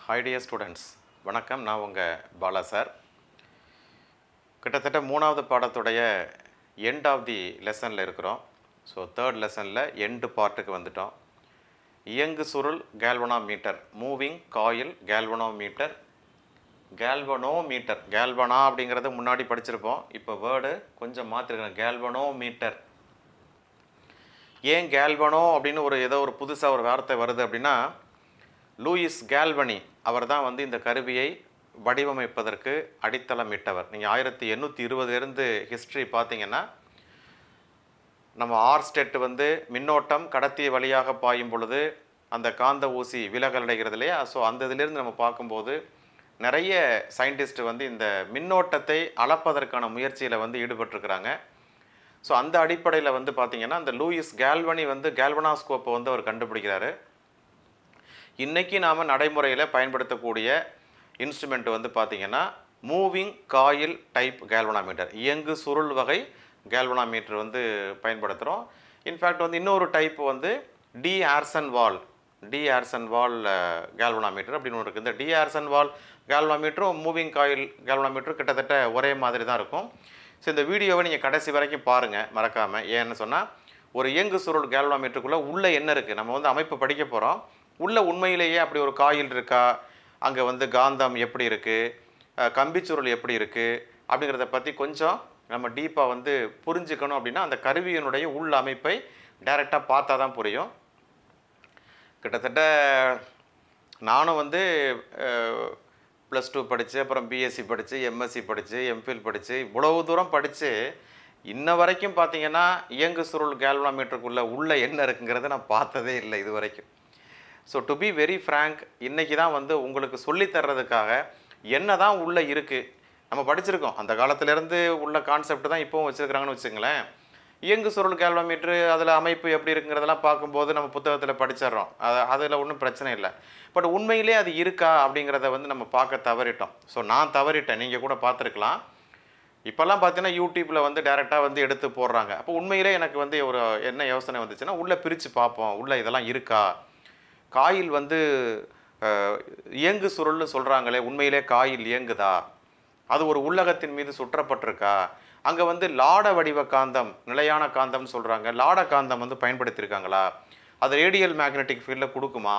hi dear students வணக்கம் நான் உங்கள் பாலா சார் கிட்டத்தட்ட மூணாவது பாடத்துடைய எண்ட் ஆஃப் தி லெசனில் இருக்கிறோம் ஸோ தேர்ட் லெசனில் எண்டு பார்ட்டுக்கு வந்துட்டோம் இயங்கு சுருள் galvanometer moving coil galvanometer galvanometer கேல்வனா அப்படிங்கிறது முன்னாடி படிச்சிருப்போம் இப்போ வேர்டு கொஞ்சம் மாற்றிருக்கேன் கேல்வனோமீட்டர் ஏன் கேல்வனோ அப்படின்னு ஒரு ஏதோ ஒரு புதுசாக ஒரு வார்த்தை வருது அப்படின்னா லூயிஸ் கேல்வனி அவர் தான் வந்து இந்த கருவியை வடிவமைப்பதற்கு அடித்தளமிட்டவர் நீங்கள் ஆயிரத்தி எண்ணூற்றி இருபதுலேருந்து ஹிஸ்ட்ரி பார்த்தீங்கன்னா நம்ம ஆர்ஸ்டெட் வந்து மின்னோட்டம் கடத்திய வழியாக பாயும் பொழுது அந்த காந்த ஊசி விலகல் அடைகிறது இல்லையா ஸோ அந்த இதிலிருந்து நம்ம பார்க்கும்போது நிறைய சயின்டிஸ்ட் வந்து இந்த மின்னோட்டத்தை அளப்பதற்கான முயற்சியில் வந்து ஈடுபட்டிருக்கிறாங்க ஸோ அந்த அடிப்படையில் வந்து பார்த்தீங்கன்னா அந்த லூயிஸ் கேல்வனி வந்து கேல்வனாஸ்கோப்பை வந்து அவர் கண்டுபிடிக்கிறாரு இன்றைக்கி நாம் நடைமுறையில் பயன்படுத்தக்கூடிய இன்ஸ்ட்ருமெண்ட் வந்து பார்த்திங்கன்னா மூவிங் காயில் டைப் கேல்வனாமீட்டர் இயங்கு சுருள் வகை கேல்வனாமீட்டர் வந்து பயன்படுத்துகிறோம் இன்ஃபேக்ட் வந்து இன்னொரு டைப் வந்து d'Arsonval d'Arsonval galvanometer அப்படின்னு ஒன்று இருக்குது இந்த டி ஆர்சன் வால் கேல்வனாமீட்டரும் மூவிங் காயில் கேல்வனாமீட்டரும் கிட்டத்தட்ட ஒரே மாதிரி தான் இருக்கும் ஸோ இந்த வீடியோவை நீங்கள் கடைசி வரைக்கும் பாருங்கள் மறக்காமல் ஏன்னு சொன்னால் ஒரு இயங்கு சுருள் கேல்வனாமீட்டருக்குள்ளே உள்ளே என்ன இருக்குது நம்ம வந்து அமைப்பு படிக்க போகிறோம் உள்ளே உண்மையிலேயே அப்படி ஒரு காயில் இருக்கா அங்கே வந்து காந்தம் எப்படி இருக்குது கம்பிச்சுருள் எப்படி இருக்குது அப்படிங்கிறத பற்றி கொஞ்சம் நம்ம டீப்பாக வந்து புரிஞ்சுக்கணும் அப்படின்னா அந்த கருவியினுடைய உள் அமைப்பை டைரெக்டாக பார்த்தா தான் புரியும் கிட்டத்தட்ட நானும் வந்து ப்ளஸ் டூ படித்து அப்புறம் பிஎஸ்சி படித்து எம்எஸ்சி படித்து எம்ஃபில் படித்து இவ்வளவு தூரம் படித்து இன்ன வரைக்கும் பார்த்தீங்கன்னா இயங்கு சுருள் கேல்வனாமீட்டருக்குள்ளே உள்ள என்ன இருக்குங்கிறத நான் பார்த்ததே இல்லை இது வரைக்கும் so to be very frank இன்றைக்கி தான் வந்து உங்களுக்கு சொல்லித் தர்றதுக்காக என்ன தான் உள்ளே இருக்குது நம்ம படிச்சிருக்கோம் அந்த காலத்திலேருந்து உள்ள கான்செப்ட் தான் இப்போவும் வச்சுருக்கிறாங்கன்னு வச்சுங்களேன் இயங்கு சுருள் கேல்வமீட்ரு அதில் அமைப்பு எப்படி இருக்குங்கிறதெல்லாம் பார்க்கும்போது நம்ம புத்தகத்தில் படிச்சிடுறோம் அது அதில் ஒன்றும் பிரச்சனை இல்லை பட் உண்மையிலே அது இருக்கா அப்படிங்கிறத வந்து நம்ம பார்க்க தவறிட்டோம் ஸோ நான் தவறிட்டேன் நீங்கள் கூட பார்த்துருக்கலாம் இப்போல்லாம் பார்த்தீங்கன்னா யூடியூப்பில் வந்து டேரெக்டாக வந்து எடுத்து போடுறாங்க அப்போ உண்மையிலே எனக்கு வந்து ஒரு என்ன யோசனை வந்துச்சுன்னா உள்ளே பிரித்து பார்ப்போம் உள்ளே இதெல்லாம் இருக்கா காயில் வந்து அஹ், இயங்கு சுருள்னு சொல்கிறாங்களே உண்மையிலே காயில் இயங்குதா அது ஒரு உள்ளகத்தின் மீது சுற்றப்பட்டிருக்கா அங்கே வந்து லாட வடிவ காந்தம் நிலையான காந்தம்னு சொல்கிறாங்க லாட காந்தம் வந்து பயன்படுத்தியிருக்காங்களா அது ரேடியல் மேக்னெட்டிக் ஃபீல்டில் கொடுக்குமா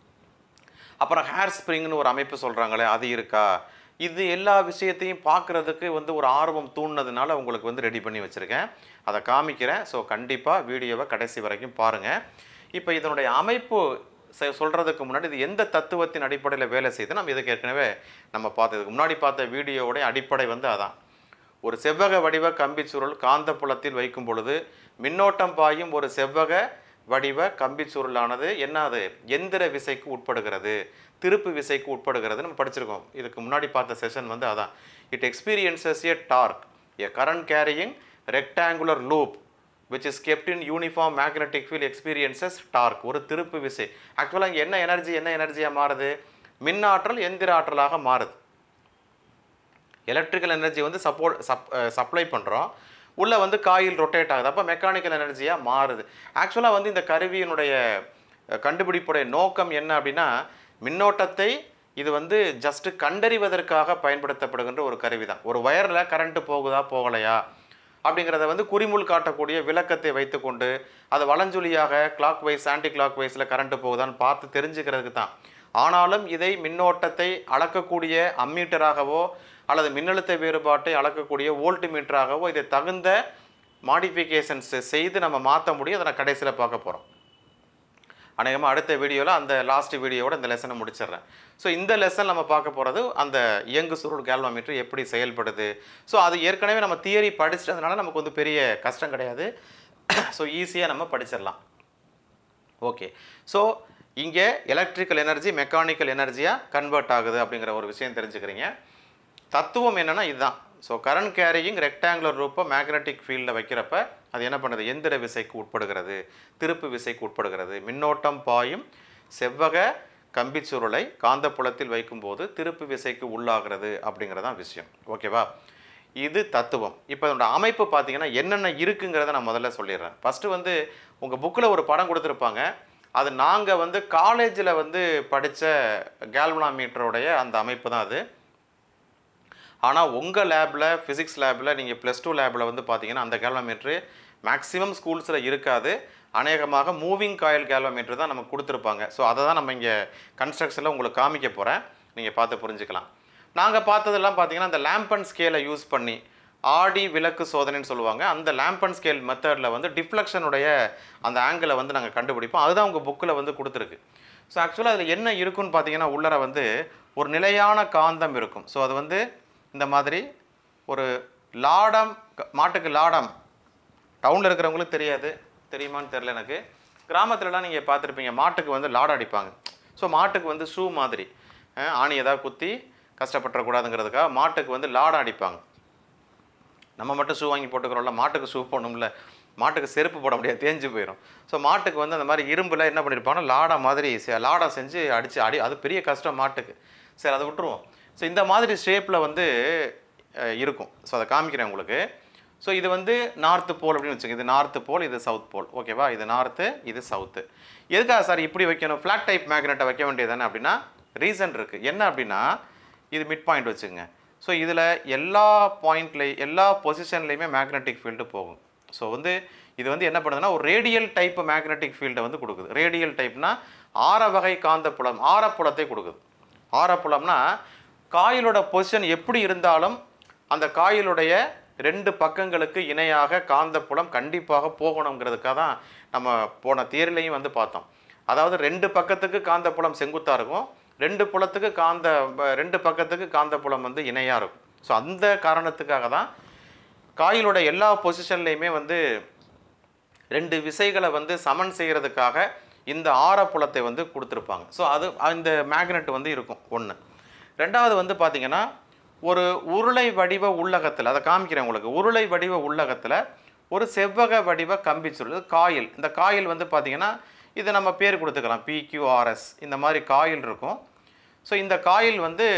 அப்புறம் ஹேர் ஸ்ப்ரிங்னு ஒரு அமைப்பு சொல்கிறாங்களே அது இருக்கா இது எல்லா விஷயத்தையும் பார்க்குறதுக்கு வந்து ஒரு ஆர்வம் தூண்டினதுனால உங்களுக்கு வந்து ரெடி பண்ணி வச்சுருக்கேன் அதை காமிக்கிறேன் ஸோ கண்டிப்பாக வீடியோவை கடைசி வரைக்கும் பாருங்கள் இப்போ இதனுடைய அமைப்பு செ- சொல்றதுக்கு முன்னாடி இது எந்த தத்துவத்தின் அடிப்படையில் வேலை செய்யுது நம்ம இதுக்கு ஏற்கனவே நம்ம பார்த்ததுக்கு முன்னாடி பார்த்த வீடியோவுடைய அடிப்படை வந்து அதான் ஒரு செவ்வக வடிவ கம்பிச்சுருள் காந்தப்புலத்தில் வைக்கும் பொழுது மின்னோட்டம் பாயும் ஒரு செவ்வக வடிவ கம்பிச்சுருளானது என்னது எந்திர விசைக்கு உட்படுகிறது திருப்பு விசைக்கு உட்படுகிறது நம்ம படிச்சிருக்கோம் இதுக்கு முன்னாடி பார்த்த செஷன் வந்து அதான் it experiences a torque a current carrying rectangular loop which is kept in uniform magnetic field experiences torque ஒரு திருப்பு விசை ஆக்சுவலாக இங்கே என்ன எனர்ஜி என்ன எனர்ஜியாக மாறுது மின்னாற்றல் எந்திர ஆற்றலாக மாறுது எலக்ட்ரிக்கல் எனர்ஜி வந்து சப்போர்ட் சப் சப்ளை பண்ணுறோம் உள்ளே வந்து காயில் ரொட்டேட் ஆகுது அப்போ மெக்கானிக்கல் எனர்ஜியாக மாறுது ஆக்சுவலாக வந்து இந்த கருவியினுடைய அஹ், கண்டுபிடிப்புடைய நோக்கம் என்ன அப்படின்னா மின்னோட்டத்தை இது வந்து ஜஸ்ட் கண்டறிவதற்காக பயன்படுத்தப்படுகின்ற ஒரு கருவி தான் ஒரு வயரில் கரண்ட்டு போகுதா போகலையா அப்படிங்கிறத வந்து குறிமுள் காட்டக்கூடிய விளக்கத்தை வைத்துக்கொண்டு அது வலஞ்சுழியாக கிளாக் வைஸ் ஆன்டி கிளாக் வைஸில் கரண்ட்டு போகுதான்னு பார்த்து தெரிஞ்சுக்கிறதுக்கு தான் ஆனாலும் இதை மின்னோட்டத்தை அளக்கக்கூடிய அம்மீட்டராகவோ அல்லது மின்னழுத்த வேறுபாட்டை அளக்கக்கூடிய வோல்ட் மீட்டராகவோ இதை தகுந்த மாடிஃபிகேஷன்ஸ் செய்து நம்ம மாற்ற முடியும் அதை நான் கடைசியில் பார்க்க போகிறோம் அநேகமாக அடுத்த வீடியோவில் அந்த லாஸ்ட் வீடியோவோட இந்த லெசனை முடிச்சிடுறேன் ஸோ இந்த லெசன் நம்ம பார்க்க போகிறது அந்த இயங்கு சுருள் கேல்வாமீட்டர் எப்படி செயல்படுது ஸோ அது ஏற்கனவே நம்ம தியரி படிச்சிட்டதுனால நமக்கு வந்து பெரிய கஷ்டம் கிடையாது ஸோ ஈஸியாக நம்ம படிச்சிடலாம் ஓகே ஸோ இங்கே எலக்ட்ரிக்கல் எனர்ஜி மெக்கானிக்கல் எனர்ஜியாக கன்வெர்ட் ஆகுது அப்படிங்கிற ஒரு விஷயம் தெரிஞ்சுக்கிறீங்க தத்துவம் என்னன்னா இதுதான் ஸோ கரண்ட் கேரியிங் ரெக்டாங்குலர் ரூப்பை மேக்னெட்டிக் ஃபீல்டில் வைக்கிறப்ப அது என்ன பண்ணுது எந்திர விசைக்கு உட்படுகிறது திருப்பு விசைக்கு உட்படுகிறது மின்னோட்டம் பாயும் செவ்வக கம்பிச்சுருளை காந்தப்புலத்தில் வைக்கும்போது திருப்பு விசைக்கு உள்ளாகிறது அப்படிங்கிறதான் விஷயம் ஓகேவா இது தத்துவம் இப்போ இதோட அமைப்பு பார்த்தீங்கன்னா என்னென்ன இருக்குங்கிறத நான் முதல்ல சொல்லிடுறேன் ஃபஸ்ட்டு வந்து உங்கள் புக்கில் ஒரு படம் கொடுத்துருப்பாங்க அது நாங்கள் வந்து காலேஜில் வந்து படித்த கேல்வனாமீட்டருடைய அந்த அமைப்பு தான் அது ஆனால் உங்கள் லேபில் ஃபிசிக்ஸ் லேபில் நீங்கள் ப்ளஸ் டூ லேபில் வந்து பார்த்தீங்கன்னா அந்த கேல்வமீட்ரு மேக்ஸிமம் ஸ்கூல்ஸில் இருக்காது அநேகமாக மூவிங் காயில் கேல்வமீட்டர் தான் நமக்கு கொடுத்துருப்பாங்க ஸோ அதை தான் நம்ம இங்கே கன்ஸ்ட்ரக்ஷனில் உங்களுக்கு காமிக்க போகிறேன் நீங்கள் பார்த்து புரிஞ்சுக்கலாம் நாங்கள் பார்த்ததெல்லாம் பார்த்தீங்கன்னா அந்த லேம்பன் ஸ்கேலை யூஸ் பண்ணி ஆடி விளக்கு சோதனைன்னு சொல்லுவாங்க அந்த லேம்பன் ஸ்கேல் மெத்தடில் வந்து டிஃப்ளெக்ஷனுடைய அந்த ஆங்கிளை வந்து நாங்கள் கண்டுபிடிப்போம் அதுதான் உங்கள் புக்கில் வந்து கொடுத்துருக்கு ஸோ ஆக்சுவலாக அதில் என்ன இருக்குன்னு பார்த்தீங்கன்னா உள்ளர வந்து ஒரு நிலையான காந்தம் இருக்கும் ஸோ அது வந்து இந்த மாதிரி ஒரு லாடம் க- மாட்டுக்கு லாடம் டவுனில் இருக்கிறவங்களுக்கு தெரியாது தெரியுமான்னு தெரில எனக்கு கிராமத்துலலாம் நீங்கள் பார்த்துருப்பீங்க மாட்டுக்கு வந்து லாடம் அடிப்பாங்க ஸோ மாட்டுக்கு வந்து ஷூ மாதிரி அஹ், ஆணி ஏதாவது குத்தி கஷ்டப்பட்டுறக்கூடாதுங்கிறதுக்காக மாட்டுக்கு வந்து லாடம் அடிப்பாங்க நம்ம மட்டும் ஷூ வாங்கி போட்டுக்கிறோம்ல மாட்டுக்கு ஷூ போடணும்ல மாட்டுக்கு செருப்பு போட முடியாது தேஞ்சு போயிடும் ஸோ மாட்டுக்கு வந்து அந்த மாதிரி இரும்பில் என்ன பண்ணியிருப்பாங்கன்னா லாடம் மாதிரி செ- லாடம் செஞ்சு அடித்து அடி அது பெரிய கஷ்டம் மாட்டுக்கு சரி அதை விட்டுருவோம் ஸோ இந்த மாதிரி ஷேப்பில் வந்து அஹ், இருக்கும் ஸோ அதை காமிக்கிறேன் உங்களுக்கு ஸோ இது வந்து நார்த்து போல் அப்படின்னு வச்சுக்கோங்க இது நார்த்து போல் இது சவுத் போல் ஓகேவா இது நார்த்து இது சவுத்து எதுக்காக சார் இப்படி வைக்கணும் ஃப்ளாட் டைப் மேக்னெட்டை வைக்க வேண்டியது தானே அப்படின்னா ரீசன் இருக்குது என்ன அப்படின்னா இது மிட் பாயிண்ட் வச்சுங்க ஸோ இதில் எல்லா பாயிண்ட்லேயும் எல்லா பொசிஷன்லேயுமே மேக்னெட்டிக் ஃபீல்டு போகும் ஸோ வந்து இது வந்து என்ன பண்ணுதுன்னா ஒரு ரேடியல் டைப் மேக்னெட்டிக் ஃபீல்டை வந்து கொடுக்குது ரேடியல் டைப்னா ஆர வகை காந்தப்புலம் ஆரப்புலத்தை கொடுக்குது ஆரப்புலம்னா காயிலோட பொசிஷன் எப்படி இருந்தாலும் அந்த காயிலுடைய ரெண்டு பக்கங்களுக்கு இணையாக காந்தப்புலம் கண்டிப்பாக போகணுங்கிறதுக்காக தான் நம்ம போன தியரிலையும் வந்து பார்த்தோம் அதாவது ரெண்டு பக்கத்துக்கு காந்தப்புலம் செங்குத்தாக இருக்கும் ரெண்டு புலத்துக்கு காந்த ப- ரெண்டு பக்கத்துக்கு காந்தப்புலம் வந்து இணையாக இருக்கும் ஸோ அந்த காரணத்துக்காக தான் காயிலோட எல்லா பொசிஷன்லேயுமே வந்து ரெண்டு விசைகளை வந்து சமன் செய்கிறதுக்காக இந்த ஆரப்புலத்தை வந்து கொடுத்துருப்பாங்க ஸோ அது அந்த மேக்னெட் வந்து இருக்கும் ஒன்று ரெண்டாவது வந்து பார்த்தீங்கன்னா ஒரு உருளை வடிவ உள்ளகத்தில் அதை காமிக்கிறேன் உங்களுக்கு உருளை வடிவ உள்ளகத்தில் ஒரு செவ்வக வடிவ கம்பி சுருள் காயில் இந்த காயில் வந்து பார்த்தீங்கன்னா இது நம்ம பேர் கொடுத்துக்கலாம் பிக்யூஆர்எஸ் இந்த மாதிரி காயில் இருக்கும் ஸோ இந்த காயில் வந்து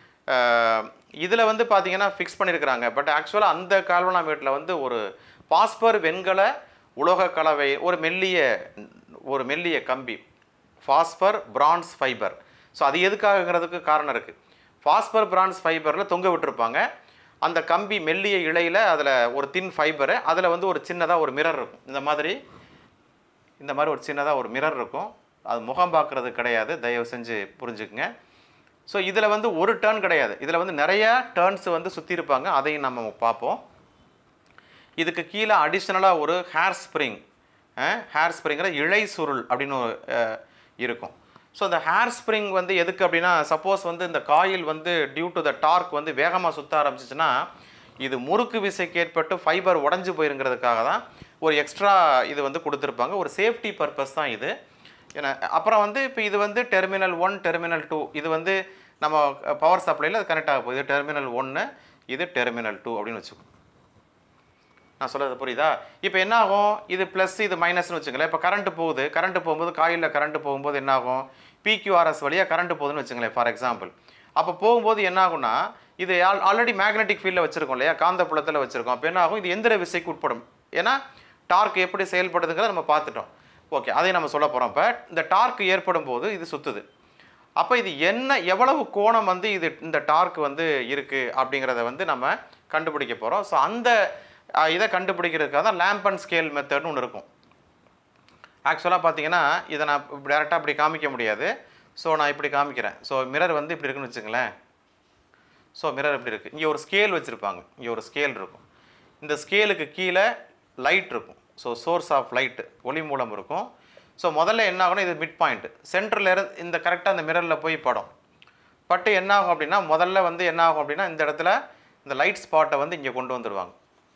இதில் வந்து பார்த்தீங்கன்னா ஃபிக்ஸ் பண்ணியிருக்கிறாங்க பட் ஆக்சுவலாக அந்த கால்வனாமீட்டரில் வந்து ஒரு பாஸ்பர் வெண்கல உலோக கலவை ஒரு மெல்லிய ஒரு மெல்லிய கம்பி ஃபாஸ்பர் பிரான்ஸ் ஃபைபர் ஸோ அது எதுக்காகங்கிறதுக்கு காரணம் இருக்குது ஃபாஸ்பர் பிரான்ஸ் ஃபைபரில் தொங்க விட்டுருப்பாங்க அந்த கம்பி மெல்லிய இழையில் அதில் ஒரு தின் ஃபைபரு அதில் வந்து ஒரு சின்னதாக ஒரு மிரர் இருக்கும் இந்த மாதிரி இந்த மாதிரி ஒரு சின்னதாக ஒரு மிரர் இருக்கும் அது முகம் பார்க்குறது கிடையாது தயவு செஞ்சு புரிஞ்சுக்குங்க ஸோ இதில் வந்து ஒரு டேர்ன் கிடையாது இதில் வந்து நிறைய டேர்ன்ஸ் வந்து சுற்றி இருப்பாங்க அதையும் நம்ம பார்ப்போம் இதுக்கு கீழே அடிஷ்னலாக ஒரு ஹேர் ஸ்ப்ரிங் ஹேர் ஸ்ப்ரிங்கிற இழை சுருள் அப்படின்னு ஒரு, அஹ், இருக்கும் ஸோ அந்த ஹேர் ஸ்ப்ரிங் வந்து எதுக்கு அப்படின்னா சப்போஸ் வந்து இந்த காயில் வந்து டியூ டு த டார்க் வந்து வேகமாக சுற்ற ஆரம்பிச்சிச்சுன்னா இது முறுக்கு விசைக்கு ஏற்பட்டு ஃபைபர் உடஞ்சி போயிருங்கிறதுக்காக தான் ஒரு எக்ஸ்ட்ரா இது வந்து கொடுத்துருப்பாங்க ஒரு சேஃப்டி பர்பஸ் தான் இது ஏன்னா அப்புறம் வந்து இப்போ இது வந்து டெர்மினல் ஒன் டெர்மினல் டூ இது வந்து நம்ம பவர் சப்ளையில் அது கனெக்ட் ஆக போகுது டெர்மினல் ஒன்று இது டெர்மினல் டூ அப்படின்னு வச்சுக்கோ நான் சொல்கிறது புரியுதா இப்போ என்ன ஆகும் இது ப்ளஸ் இது மைனஸ்னு வச்சுங்களேன் இப்போ கரண்ட் போகுது கரண்ட் போகும்போது காயிலில் கரண்ட் போகும்போது என்ன ஆகும் பிக்யூஆர்எஸ் வழியாக கரண்ட் போகுதுன்னு வச்சுங்களேன் ஃபார் எக்ஸாம்பிள் அப்போ போகும்போது என்ன ஆகும்னா இது ஆல் ஆல்ரெடி மேக்னெட்டிக் ஃபீல்டில் வச்சுருக்கோம் இல்லையா காந்த புலத்தில் வச்சுருக்கோம் அப்போ என்ன ஆகும் இது எந்திர விசைக்கு உட்படும் ஏன்னா டார்க் எப்படி செயல்படுதுங்கிறத நம்ம பார்த்துட்டோம் ஓகே அதை நம்ம சொல்ல போகிறோம் இப்போ இந்த டார்க் ஏற்படும் போது இது சுற்றுது அப்போ இது என்ன எவ்வளவு கோணம் வந்து இது இந்த டார்க் வந்து இருக்குது அப்படிங்கிறத வந்து நம்ம கண்டுபிடிக்க போகிறோம் ஸோ அந்த அஹ், இதை கண்டுபிடிக்கிறதுக்காக தான் லேம்ப் அண்ட் ஸ்கேல் மெத்தட்னு ஒன்று இருக்கும் ஆக்சுவலாக பார்த்தீங்கன்னா இதை நான் டேரெக்டாக இப்படி காமிக்க முடியாது ஸோ நான் இப்படி காமிக்கிறேன் ஸோ மிரர் வந்து இப்படி இருக்குன்னு வச்சுங்களேன் ஸோ மிரர் இப்படி இருக்குது இங்கே ஒரு ஸ்கேல் வச்சுருப்பாங்க இங்கே ஒரு ஸ்கேல் இருக்கும் இந்த ஸ்கேலுக்கு கீழே லைட் இருக்கும் ஸோ சோர்ஸ் ஆஃப் லைட் ஒளி மூலம் இருக்கும் ஸோ முதல்ல என்ன ஆகும்னா இது மிட் பாயிண்ட் சென்டரில் இருந்து இந்த கரெக்டாக அந்த மிரரில் போய் படம் பட்டு என்ன ஆகும் அப்படின்னா முதல்ல வந்து என்ன ஆகும் அப்படின்னா இந்த இடத்துல இந்த லைட் ஸ்பாட்டை வந்து இங்கே கொண்டு வந்துடுவாங்க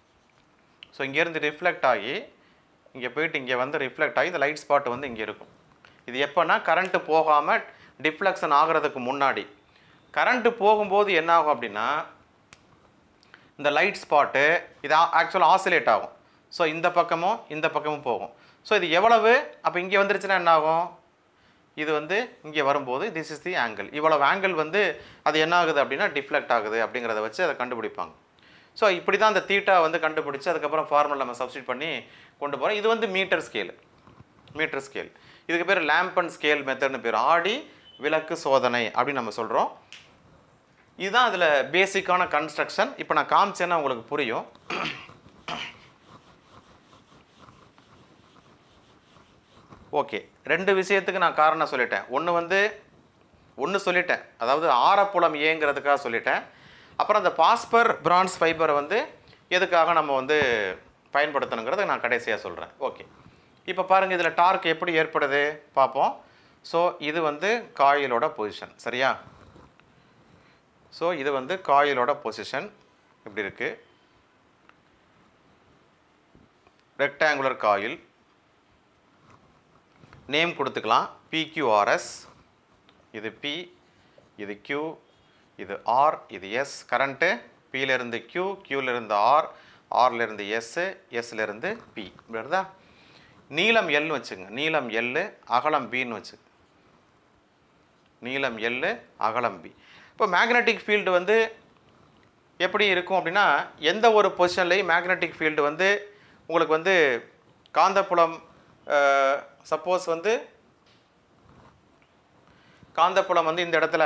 ஸோ இங்கேருந்து ரிஃப்ளெக்ட் ஆகி இங்கே போயிட்டு இங்கே வந்து ரிஃப்ளெக்ட் ஆகி இந்த லைட் ஸ்பாட் வந்து இங்கே இருக்கும் இது எப்போனா கரண்ட்டு போகாமல் டிஃப்ளெக்ஷன் ஆகிறதுக்கு முன்னாடி கரண்ட்டு போகும்போது என்ன ஆகும் அப்படின்னா இந்த லைட் ஸ்பாட்டு இது ஆக்சுவலாக ஆசிலேட் ஆகும் ஸோ இந்த பக்கமும் இந்த பக்கமும் போகும் ஸோ இது எவ்வளவு அப்போ இங்கே வந்துருச்சுன்னா என்ன ஆகும் இது வந்து இங்கே வரும்போது திஸ் இஸ் தி ஆங்கிள் இவ்வளவு ஆங்கிள் வந்து அது என்ன ஆகுது அப்படின்னா டிஃப்ளெக்ட் ஆகுது அப்படிங்கிறத வச்சு அதை கண்டுபிடிப்பாங்க ஸோ இப்படி தான் அந்த தீட்டா வந்து கண்டுபிடிச்சு அதுக்கப்புறம் ஃபார்முலா நம்ம சப்ஸ்டிட் பண்ணி கொண்டு போகிறோம் இது வந்து மீட்டர் ஸ்கேல் மீட்டர் ஸ்கேல் இதுக்கு பேர் லேம்ப் அண்ட் ஸ்கேல் மெத்தட்னு பேர் ஆடி விளக்கு சோதனை அப்படின்னு நம்ம சொல்கிறோம் இதுதான் அதில் பேசிக்கான கன்ஸ்ட்ரக்ஷன் இப்போ நான் காமிச்சேன்னா உங்களுக்கு புரியும் ஓகே ரெண்டு விஷயத்துக்கு நான் காரணம் சொல்லிட்டேன் ஒன்று வந்து ஒன்று சொல்லிட்டேன் அதாவது ஆரப்புலம் ஏங்கிறதுக்காக சொல்லிட்டேன் அப்புறம் அந்த பாஸ்பர் பிரான்ஸ் ஃபைபரை வந்து எதுக்காக நம்ம வந்து பயன்படுத்தணுங்கிறத நான் கடைசியாக சொல்கிறேன் ஓகே இப்போ பாருங்கள் இதில் டார்க் எப்படி ஏற்படுது பார்ப்போம் ஸோ இது வந்து காயிலோட பொசிஷன் சரியா ஸோ இது வந்து காயிலோட பொசிஷன் இப்படி இருக்குது ரெக்டாங்குலர் காயில் நேம் கொடுத்துக்கலாம் பிக்யூஆர்எஸ் இது பி இது Q இது ஆர் இது எஸ் கரண்ட்டு பியிலேருந்து Q Qலேருந்து ஆர் ஆர்லேருந்து எஸ்ஸு எஸ்லேருந்து பி வருதா நீளம் எல்னு வச்சுங்க நீளம் எல்லு அகலம் பின்னு வச்சு நீளம் எல்லு அகலம் பி இப்போ மேக்னெட்டிக் ஃபீல்டு வந்து எப்படி இருக்கும் அப்படின்னா எந்த ஒரு பொசிஷன்லையும் மேக்னெட்டிக் ஃபீல்டு வந்து உங்களுக்கு வந்து காந்தப்புலம் சப்போஸ் வந்து காந்தப்புலம் வந்து இந்த இடத்துல